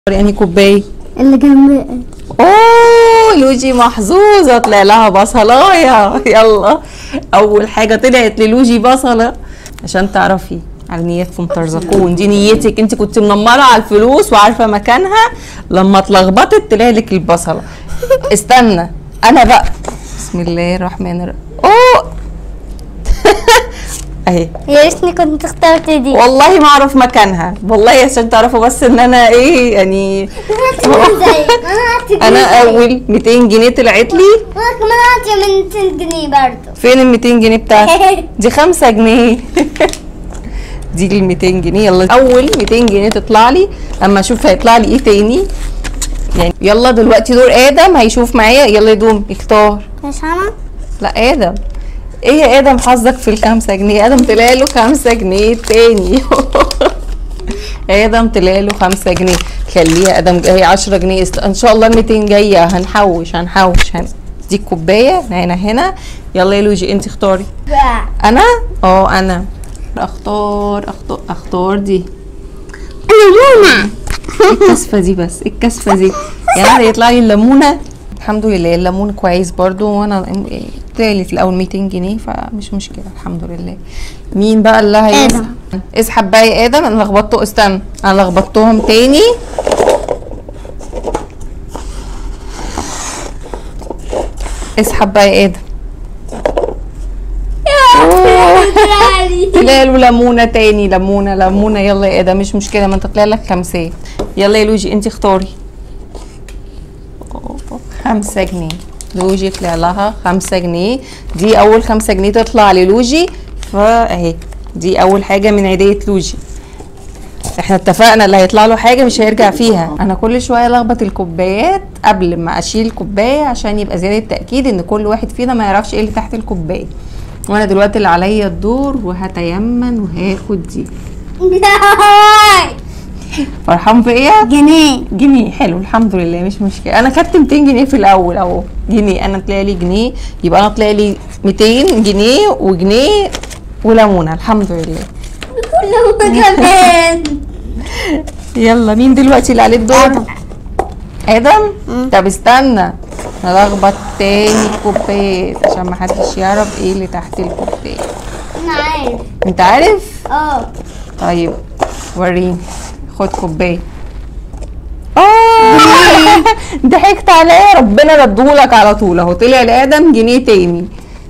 يعني كوبايه اللي جنب اوه لوجي محظوظه طلع لها بصلايه يلا اول حاجه طلعت للوجي بصله عشان تعرفي على نيتكم ترزقون دي نيتك انت كنت منمره على الفلوس وعارفه مكانها لما اتلخبطت طلع لك البصله استنى انا بقى بسم الله الرحمن الرحيم اوه اهي يا ريتني كنت اخترت دي والله ما اعرف مكانها والله عشان تعرفوا بس ان انا ايه يعني انا اول 200 جنيه طلعت لي وانا كمان هاتي من 200 جنيه برضه فين ال 200 جنيه بتاعتي دي 5 جنيه دي ال 200 جنيه يلا اول 200 جنيه تطلع لي اما اشوف هيطلع لي ايه تاني يعني يلا دلوقتي دور ادم هيشوف معايا يلا يا دوم اختار مش انا لا ادم ايه يا ادم حظك في الخمسة جنيه ادم طلع له خمسة جنيه تاني ادم طلع له خمسة جنيه خليها ادم جاي 10 جنيه است- ان شاء الله ال 200 جايه هنحوش هنحوش هن... دي الكوبايه هنا هنا يلا يا لوجي انت اختاري انا اه انا اختار اختار اختار دي الليمونة إيه الكسفه دي بس إيه الكسفه دي يعني يطلع لي الليمونه الحمد لله الليمون كويس برضو وانا طلع في الاول 200 جنيه فمش مشكله الحمد لله مين بقى اللي هيسحب آدم. اسحب بقى يا ادم انا لخبطته استنى انا لخبطتهم تاني اسحب بقى يا ادم طلع له ليمونه تاني ليمونه ليمونه يلا يا ادم مش مشكله ما انت طلع لك خمسات يلا يا لوجي انت اختاري خمسة جنيه لوجي طلع لها خمسة جنيه دي أول خمسة جنيه تطلع للوجي فأهي دي أول حاجة من عيدية لوجي احنا اتفقنا اللي هيطلع له حاجة مش هيرجع فيها أنا كل شوية لخبط الكوبايات قبل ما أشيل الكوباية عشان يبقى زيادة تأكيد إن كل واحد فينا ما يعرفش إيه اللي تحت الكوباية وأنا دلوقتي اللي عليا الدور وهتيمن وهاخد دي فرحان بإيه؟ جنيه جنيه حلو الحمد لله مش مشكله انا خدت 200 جنيه في الاول اهو جنيه انا طلع لي جنيه يبقى انا طلع لي 200 جنيه وجنيه وليمونه الحمد لله كله كمان يلا مين دلوقتي اللي عليه الدور آدم. ادم طب استنى نلخبط تاني الكوبايات عشان ما حدش يعرف ايه اللي تحت الكوبايه انا عارف انت عارف اه طيب وريني خد كوبايه اه ضحكت عليا ربنا ردهولك على طول اهو طلع لادم جنيه تاني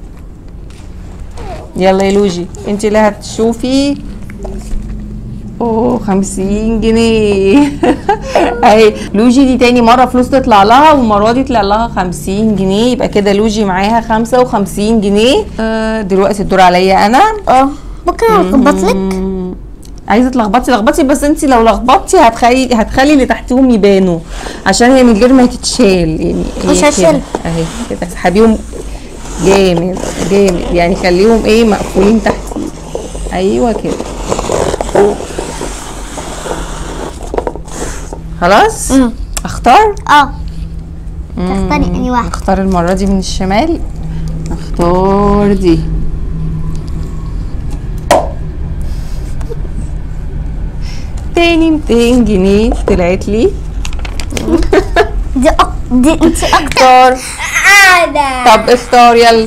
يلا يا لوجي انت اللي هتشوفي اوه خمسين جنيه اهي لوجي دي تاني مرة فلوس تطلع لها والمرة دي طلع لها خمسين جنيه يبقى كده لوجي معاها خمسة وخمسين جنيه آه دلوقتي الدور عليا انا اه ممكن اخبط لك مم. عايزه تلخبطي لخبطي بس انت لو لخبطتي هتخلي هتخلي اللي تحتهم يبانوا عشان هي من غير ما تتشال يعني هي مش كده. هشيلها. اهي كده اسحبيهم جامد جامد يعني خليهم ايه مقفولين تحت ايوه كده خلاص مم. اختار اه تختاري اني واحد اختار المره دي من الشمال اختار دي تاني 200 جنيه طلعت لي دي أك... دي انت اكتر اختار انا طب اختار يلا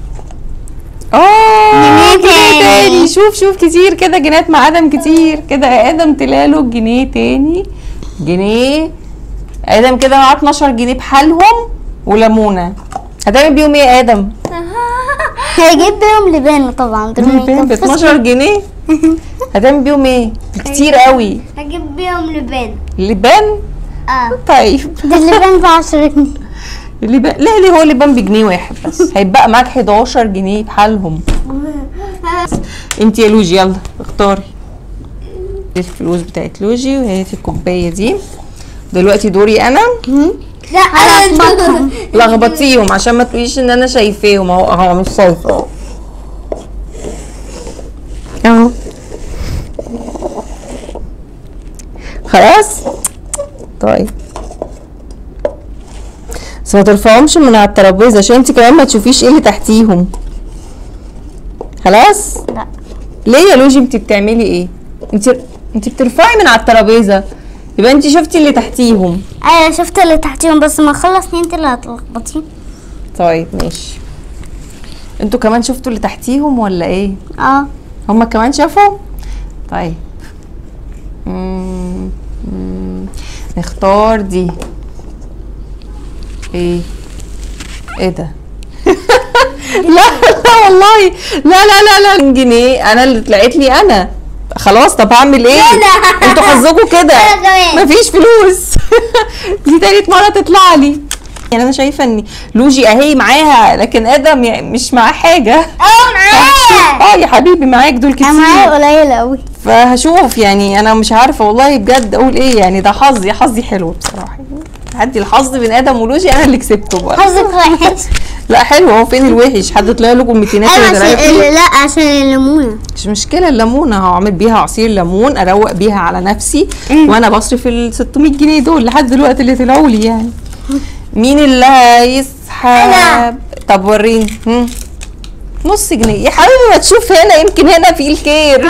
اه جنيه جنيه تاني. تاني شوف شوف كتير كده جنيهات مع ادم كتير كده ادم طلع له جنيه تاني جنيه ادم كده معاه 12 جنيه بحالهم وليمونه هتعمل بيهم ايه يا ادم؟ هجيب بيهم لبان طبعا دول ما ب يكفوش. 12 جنيه هتعمل بيهم ايه؟ كتير قوي هجيب بيهم لبان لبان اه طيب ده اللبان ب 10 جنيه اللبان لا ليه هو لبان بجنيه واحد بس هيبقى معاك 11 جنيه بحالهم انت يا لوجي يلا اختاري دي الفلوس بتاعت لوجي وهي الكوبايه دي دلوقتي دوري انا لا انا لخبطيهم عشان ما تقوليش ان انا شايفاهم اهو اهو مش شايفه اهو اهو خلاص طيب بس ما ترفعهمش من على الترابيزه عشان انت كمان ما تشوفيش ايه اللي تحتيهم خلاص لا ليه يا لوجي انت بتعملي ايه انت انت بترفعي من على الترابيزه يبقى انت شفتي اللي تحتيهم ايوه شفت اللي تحتيهم بس ما خلصني انت اللي هتلخبطي طيب ماشي انتوا كمان شفتوا اللي تحتيهم ولا ايه اه هما كمان شافوا طيب مم، مم، نختار دي ايه ايه ده لا لا والله لا لا لا لا جنيه انا اللي طلعت لي انا خلاص طب هعمل ايه لا. انتوا حظكم كده أنا كمان. مفيش فلوس دي تالت مره تطلع لي يعني انا شايفه ان لوجي اهي معاها لكن ادم يعني مش معاه حاجه اه معايا اه يا حبيبي معاك دول انا معايا كتير قليل قوي فهشوف يعني انا مش عارفه والله بجد اقول ايه يعني ده حظي حظي حلو بصراحه عدي الحظ بين ادم ولوجي انا اللي كسبته بقى حظك وحش لا حلو هو فين الوحش حد طلع لكم 200 ايوه كده عشان طلعت لي؟ لا عشان الليمونه مش مشكله الليمونه هعمل بيها عصير ليمون اروق بيها على نفسي وانا بصرف ال 600 جنيه دول لحد دلوقتي اللي طلعوا لي يعني مين اللي هيسحب أنا. طب وريني هم. نص جنيه يا حبيبي ما تشوف هنا يمكن هنا في الخير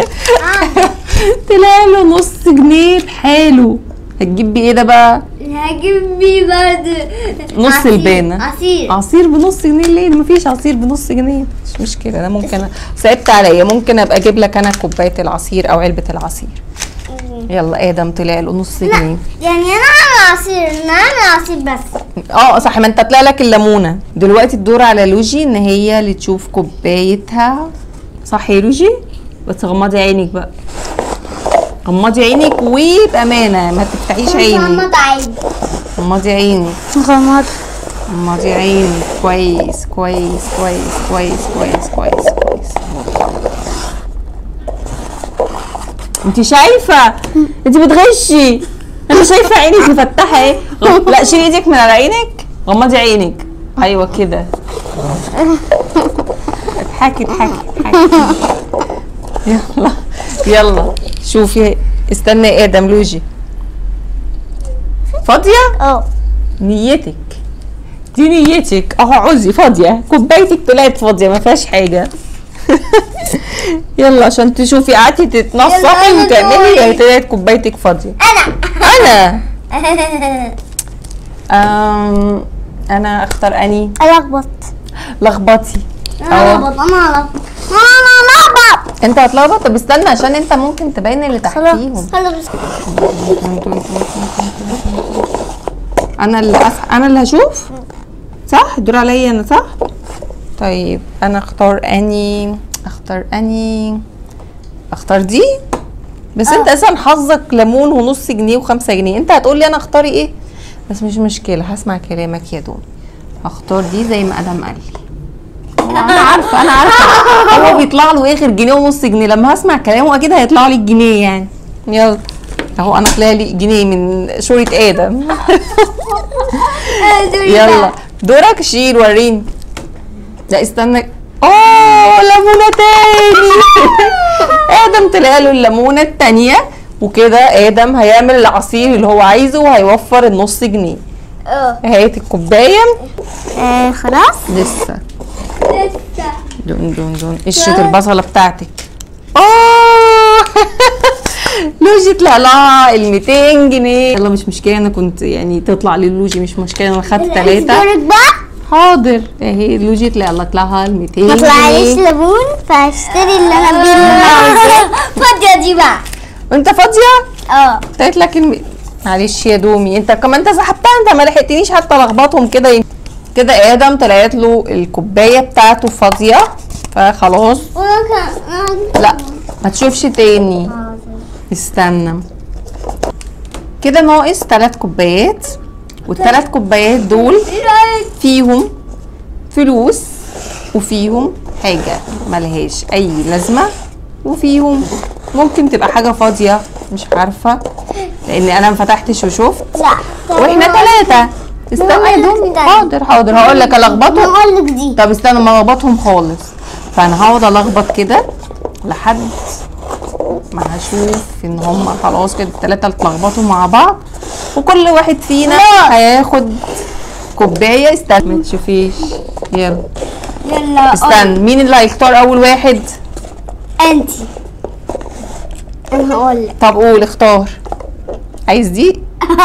طلع له نص جنيه بحاله هتجيب بيه ايه ده بقى هجيب بيه بعد نص البانة. عصير عصير بنص جنيه ليه مفيش عصير بنص جنيه مش مشكله انا ممكن صعبت عليا ممكن ابقى اجيب لك انا كوبايه العصير او علبه العصير يلا ادم طلع له نص جنيه يعني انا اعمل عصير انا اعمل عصير بس اه صح ما انت طلع لك الليمونه دلوقتي الدور على لوجي ان هي اللي تشوف كوبايتها صح يا لوجي بس غمضي عينك بقى غمضي عينك وبامانه ما تفتحيش عينك عيد غمضي عينك غمض غمضي عينك كويس كويس كويس كويس كويس كويس كويس انت شايفه انت بتغشي انا شايفه عينك مفتحه ايه غ- لا شيلي ايدك من على عينك غمضي عينك ايوه كده اضحكي اضحكي اضحكي يلا يلا شوفي استنى يا ادم لوجي فاضيه اه نيتك دي نيتك اهو عزي فاضيه كوبايتك طلعت فاضيه ما فيهاش حاجه يلا عشان تشوفي قعدتي تتنصحي يلا وتعملي دوري. هي طلعت كوبايتك فاضيه انا انا أم انا اختار اني الخبط لخبطي انا أهو. الخبط انا الخبط انا الخبط انت هتلخبط طب استنى عشان انت ممكن تبين اللي تحتيهم خلاص خلاص انا اللي أس... انا اللي هشوف صح الدور عليا انا صح طيب انا اختار اني اختار اني اختار دي بس انت اساسا حظك ليمون ونص جنيه وخمسة جنيه انت هتقولي انا اختاري ايه بس مش مشكلة هسمع كلامك يا دون هختار دي زي ما ادم قال لي هو انا عارفه انا عارفه هو بيطلع له اخر جنيه ونص جنيه لما هسمع كلامه اكيد هيطلع لي الجنيه يعني يلا اهو انا طلع لي جنيه من شورة ادم يلا دورك شيل وريني لا استنى اوه ليمونه تاني ادم طلع له الليمونه التانيه وكده ادم هيعمل العصير اللي هو عايزه وهيوفر النص جنيه اه هات الكوبايه آه، خلاص لسه دون دون دون قشرة البصلة بتاعتك اوه لوجي طلع لها ال 200 جنيه يلا مش مشكلة انا كنت يعني تطلع لي لوجي مش مشكلة انا خدت ثلاثة دورك بقى حاضر اهي لوجي طلع لك لها ال 200 ما طلعليش جنيه ليمون فهشتري اللي انا بيه اللي انا عاوزاه فاضيه دي بقى وانت فاضية؟ اه طلعت لك الم... معلش يا دومي انت كمان انت سحبتها انت ما لحقتنيش حتى لخبطهم كده كده ادم طلعت له الكوبايه بتاعته فاضيه فخلاص لا ما تشوفش تاني استنى كده ناقص ثلاث كوبايات والثلاث كوبايات دول فيهم فلوس وفيهم حاجة ملهاش أي لازمة وفيهم ممكن تبقى حاجة فاضية مش عارفة لأن أنا ما فتحتش وشفت لا واحنا ثلاثة استنى يا دومي حاضر حاضر هقول لك الخبطهم هقول لك دي طب استنى ما الخبطهم خالص فانا هقعد الخبط كده لحد ما هشوف ان هم خلاص كده التلاتة اتلخبطوا مع بعض وكل واحد فينا هياخد كوباية استنى ما تشوفيش يلا يلا استنى مين اللي هيختار اول واحد انتي انا هقول لك طب قول اختار عايز دي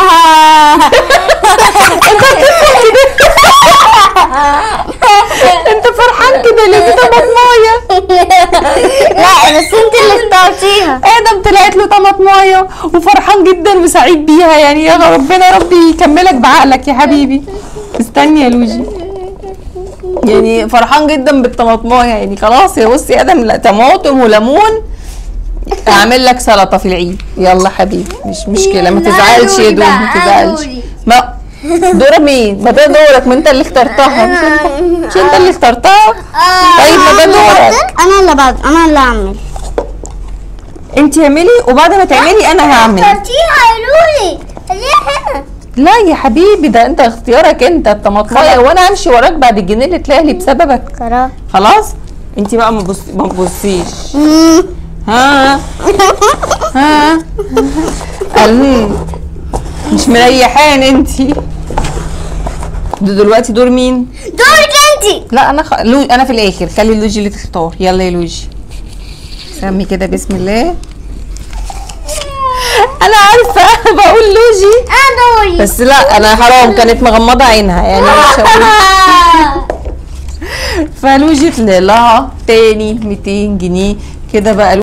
انت فرحان كده ليه دي طماطمايه لا بس انت اللي اخترتيها ادم طلعت له طماطمايه وفرحان جدا وسعيد بيها يعني يا ربنا ربي يكملك بعقلك يا حبيبي استني يا لوجي يعني فرحان جدا بالطماطمايه يعني خلاص يا بصي يا ادم لا طماطم وليمون اعمل لك سلطه في العيد يلا حبيبي مش مشكله ما لا، تزعلش يا دوري دود ما بقى، تزعلش دوري. ما دور مين ما ده دورك ما انت اللي اخترتها مش انت, مش انت اللي اخترتها طيب ما ده دورك انا اللي بعد انا اللي اعمل انت اعملي وبعد ما تعملي انا هعمل اخترتيها يا لولي خليها هنا لا يا حبيبي ده انت اختيارك انت الطماطمايه وانا همشي وراك بعد الجنيه اللي طلع لي بسببك خلاص خلاص انت بقى ما بص- ما تبصيش ها ها قال مش مريحان انت ده دلوقتي دور مين دورك انت لا انا خ... لو... انا في الاخر خلي لوجي اللي تختار يلا يا لوجي سمي كده بسم الله انا عارفه بقول لوجي انا دوري بس لا انا حرام كانت مغمضه عينها يعني مش هقول فلوجي طلع لها تاني 200 جنيه كده بقى